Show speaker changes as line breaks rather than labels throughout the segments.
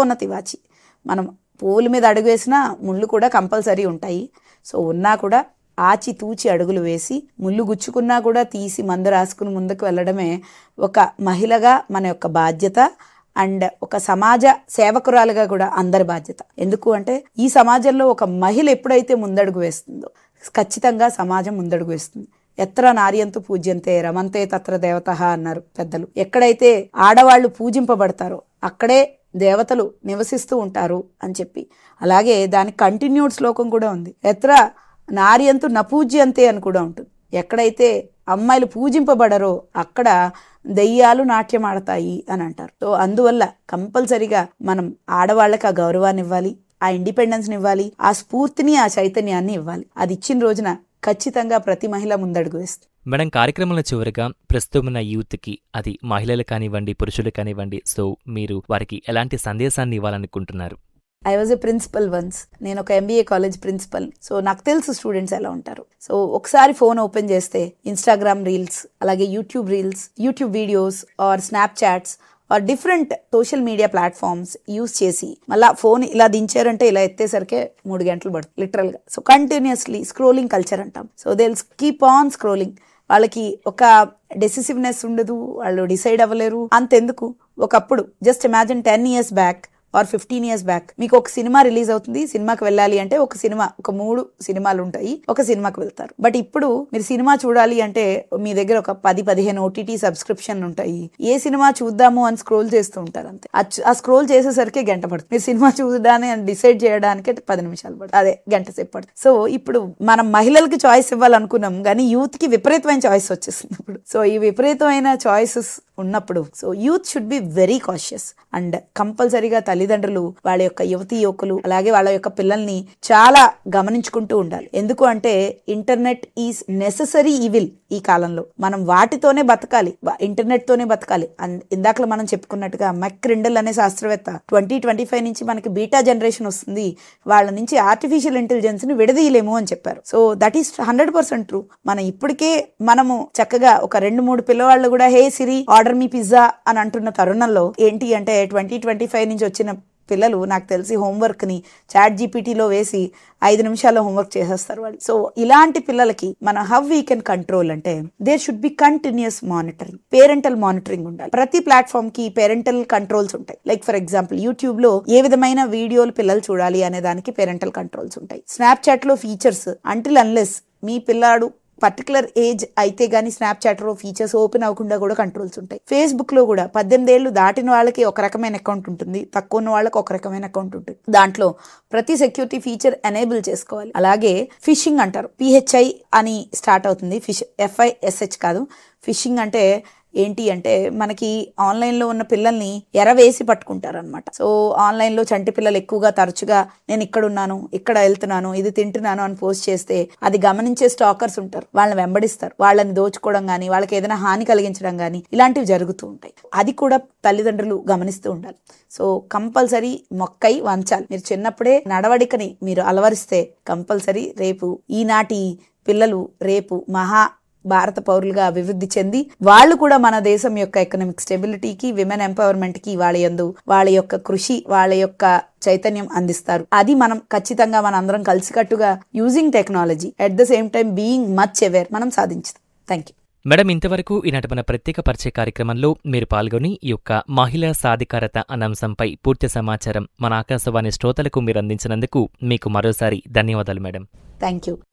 ఉన్న తివాచి మనం పువ్వుల మీద అడుగు వేసినా ముళ్ళు కూడా కంపల్సరీ ఉంటాయి సో ఉన్నా కూడా ఆచి తూచి అడుగులు వేసి ముళ్ళు గుచ్చుకున్నా కూడా తీసి మందు రాసుకుని ముందుకు వెళ్ళడమే ఒక మహిళగా మన యొక్క బాధ్యత అండ్ ఒక సమాజ సేవకురాలుగా కూడా అందరి బాధ్యత ఎందుకు అంటే ఈ సమాజంలో ఒక మహిళ ఎప్పుడైతే ముందడుగు వేస్తుందో ఖచ్చితంగా సమాజం ముందడుగు వేస్తుంది ఎత్ర నార్యంతు పూజ్యంతే రమంతే తత్ర దేవత అన్నారు పెద్దలు ఎక్కడైతే ఆడవాళ్ళు పూజింపబడతారో అక్కడే దేవతలు నివసిస్తూ ఉంటారు అని చెప్పి అలాగే దానికి కంటిన్యూడ్ శ్లోకం కూడా ఉంది ఎత్ర నార్యంతు నపూజ్యంతే అని కూడా ఉంటుంది ఎక్కడైతే అమ్మాయిలు పూజింపబడరో అక్కడ దెయ్యాలు నాట్యం ఆడతాయి అని అంటారు సో అందువల్ల కంపల్సరిగా మనం ఆడవాళ్ళకి ఆ గౌరవాన్ని ఇవ్వాలి ఆ ఇండిపెండెన్స్ని ఇవ్వాలి ఆ స్ఫూర్తిని ఆ చైతన్యాన్ని ఇవ్వాలి అది ఇచ్చిన రోజున ఖచ్చితంగా ప్రతి మహిళ ముందడుగు వేస్తుంది
మేడం కార్యక్రమంలో చివరిగా ప్రస్తుతం ఉన్న యూత్కి అది మహిళలు కానివ్వండి పురుషులు కానివ్వండి సో మీరు వారికి ఎలాంటి సందేశాన్ని ఇవ్వాలనుకుంటున్నారు
I was a principal once నేను ఒక ఎంబీఏ కాలేజ్ ప్రిన్సిపల్ సో నాకు తెలుసు స్టూడెంట్స్ ఎలా ఉంటారు సో ఒకసారి ఫోన్ ఓపెన్ చేస్తే ఇన్స్టాగ్రామ్ రీల్స్ అలాగే YouTube reels YouTube videos or snap chats or different social media platforms use చేసి మళ్ళీ ఫోన్ ఇలా దించారంటే ఇలా ఎత్తేసరికే మూడు గంటలు పడుతుంది లిటరల్గా సో కంటిన్యూస్లీ స్క్రోలింగ్ కల్చర్ అంటాం so they keep on scrolling వాళ్ళకి ఒక డెసిసివ్నెస్ ఉండదు వాళ్ళు డిసైడ్ అవ్వలేరు అంతెందుకు ఒకప్పుడు just imagine ten years back or fifteen years back మీకు ఒక సినిమా రిలీజ్ అవుతుంది సినిమాకి వెళ్ళాలి అంటే ఒక సినిమా ఒక మూడు సినిమాలు ఉంటాయి ఒక సినిమాకి వెళ్తారు బట్ ఇప్పుడు మీరు సినిమా చూడాలి అంటే మీ దగ్గర ఒక పది పదిహేను ఓటీటీ సబ్స్క్రిప్షన్ ఉంటాయి ఏ సినిమా చూద్దాము అని స్క్రోల్ చేస్తూ ఉంటారు అంతే ఆ చ- ఆ స్క్రోల్ చేసేసరికి గంట పడుతుంది మీరు సినిమా చూడడానికి డిసైడ్ చేయడానికి పది నిమిషాలు పడుతుంది అదే గంట సేపు పడుతుంది సో ఇప్పుడు మనం మహిళలకి చాయిస్ ఇవ్వాలనుకున్నాం కానీ యూత్ కి విపరీతమైన చాయిస్ వచ్చేస్తుంది ఇప్పుడు సో ఈ విపరీతమైన చాయిసెస్ ఉన్నప్పుడు so youth should be very cautious and కంపల్సరీగా తల్లిదండ్రులు వాళ్ళ యొక్క యువతి యువకులు అలాగే వాళ్ళ యొక్క పిల్లల్ని చాలా గమనించుకుంటూ ఉండాలి ఎందుకు అంటే ఇంటర్నెట్ ఈజ్ నెససరీ ఈవిల్ ఈ కాలంలో మనం వాటితోనే బతకాలి వా- ఇంటర్నెట్ తోనే బతకాలి అండ్ ఇందాక మనం చెప్పుకున్నట్టుగా మెక్రిండల్ అనే శాస్త్రవేత్త ట్వంటీ ట్వంటీ ఫైవ్ నుంచి మనకి బీటా జనరేషన్ వస్తుంది వాళ్ళ నుంచి ఆర్టిఫిషియల్ ఇంటెలిజెన్స్ ని విడదీయలేము అని చెప్పారు so that is hundred percent true మనం ఇప్పటికే మనము చక్కగా ఒక రెండు మూడు పిల్లవాళ్ళు కూడా హే సిరి ఆర్డర్ మీ పిజ్జా అని అంటున్న తరుణంలో ఏంటి అంటే ట్వంటీ ట్వంటీ ఫైవ్ నుంచి వచ్చిన పిల్లలు నాకు తెలిసి హోంవర్క్ ని చాట్ జీపీటీలో వేసి ఐదు నిమిషాల్లో హోంవర్క్ చేసేస్తారు వాళ్ళు సో ఇలాంటి పిల్లలకి మనం హౌ వీ కెన్ కంట్రోల్ అంటే there should be continuous monitoring parental monitoring ఉండాలి ప్రతి ప్లాట్ఫామ్ కి పేరెంటల్ కంట్రోల్స్ ఉంటాయి లైక్ ఫర్ ఎగ్జాంపుల్ యూట్యూబ్ లో ఏ విధమైన వీడియోలు పిల్లలు చూడాలి అనే దానికి పేరెంటల్ కంట్రోల్స్ ఉంటాయి స్నాప్ చాట్ లో ఫీచర్స్ అంటిల్ అన్లెస్ మీ పిల్లాడు పర్టికులర్ ఏజ్ అయితే గానీ స్నాప్చాట్ లో ఫీచర్స్ ఓపెన్ అవ్వకుండా కూడా కంట్రోల్స్ ఉంటాయి ఫేస్బుక్ లో కూడా పద్దెనిమిది ఏళ్ళు దాటిన వాళ్ళకి ఒక రకమైన అకౌంట్ ఉంటుంది తక్కువ ఉన్న వాళ్ళకి ఒక రకమైన అకౌంట్ ఉంటుంది దాంట్లో ప్రతి సెక్యూరిటీ ఫీచర్ ఎనేబుల్ చేసుకోవాలి అలాగే ఫిషింగ్ అంటారు పిహెచ్ఐ అని స్టార్ట్ అవుతుంది ఫిష్ ఎఫ్ఐఎస్హెచ్ కాదు ఫిషింగ్ అంటే ఏంటి అంటే మనకి ఆన్లైన్ లో ఉన్న పిల్లల్ని ఎరవేసి పట్టుకుంటారనమాట సో ఆన్లైన్ లో చంటి పిల్లలు ఎక్కువగా తరచుగా నేను ఇక్కడ ఉన్నాను ఇక్కడ వెళ్తున్నాను ఇది తింటున్నాను అని పోస్ట్ చేస్తే అది గమనించే స్టాకర్స్ ఉంటారు వాళ్ళని వెంబడిస్తారు వాళ్ళని దోచుకోవడం కానీ వాళ్ళకి ఏదైనా హాని కలిగించడం కానీ ఇలాంటివి జరుగుతూ ఉంటాయి అది కూడా తల్లిదండ్రులు గమనిస్తూ ఉండాలి సో కంపల్సరీ మొక్కై వంచాలి మీరు చిన్నప్పుడే నడవడికని మీరు అలవరిస్తే కంపల్సరీ రేపు ఈనాటి పిల్లలు రేపు మహా భారత పౌరులుగా అభివృద్ధి చెంది వాళ్ళు కూడా మన దేశం యొక్క ఎకనామిక్ స్టెబిలిటీకి విమెన్ ఎంపవర్మెంట్ కి వాళ్ళ యందు వాళ్ళ యొక్క కృషి వాళ్ళ యొక్క చైతన్యం అందిస్తారు అది మనం ఖచ్చితంగా మన అందరం కలిసికట్టుగా using technology at the same time being much aware మనం సాధించుతాం థ్యాంక్ యూ
మేడం ఇంతవరకు ఈనాటి మన ప్రత్యేక పరిచయ కార్యక్రమంలో మీరు పాల్గొని ఈ యొక్క మహిళా సాధికారత అన్న అంశంపై పూర్తి సమాచారం మన ఆకాశవాణి శ్రోతలకు మీరు అందించినందుకు మీకు మరోసారి ధన్యవాదాలు మేడం
థ్యాంక్ యూ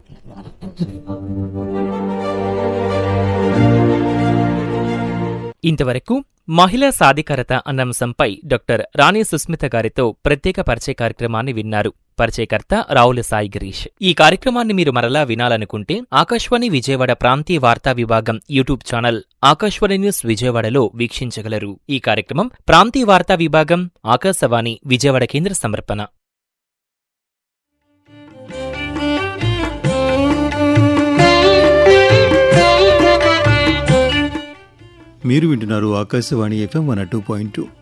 ఇంతవరకు మహిళా సాధికారత అన్న అంశంపై డాక్టర్ రాణి సుస్మిత గారితో ప్రత్యేక పరిచయ కార్యక్రమాన్ని విన్నారు పరిచయకర్త రావుల సాయి గిరీష్ ఈ కార్యక్రమాన్ని మీరు మరలా వినాలనుకుంటే ఆకాశవాణి విజయవాడ ప్రాంతీయ వార్తా విభాగం యూట్యూబ్ ఛానల్ ఆకాశవాణి న్యూస్ విజయవాడలో వీక్షించగలరు ఈ కార్యక్రమం ప్రాంతీయ వార్తా విభాగం ఆకాశవాణి విజయవాడ కేంద్ర సమర్పణ
మీరు వింటున్నారు Akashvani FM one two point two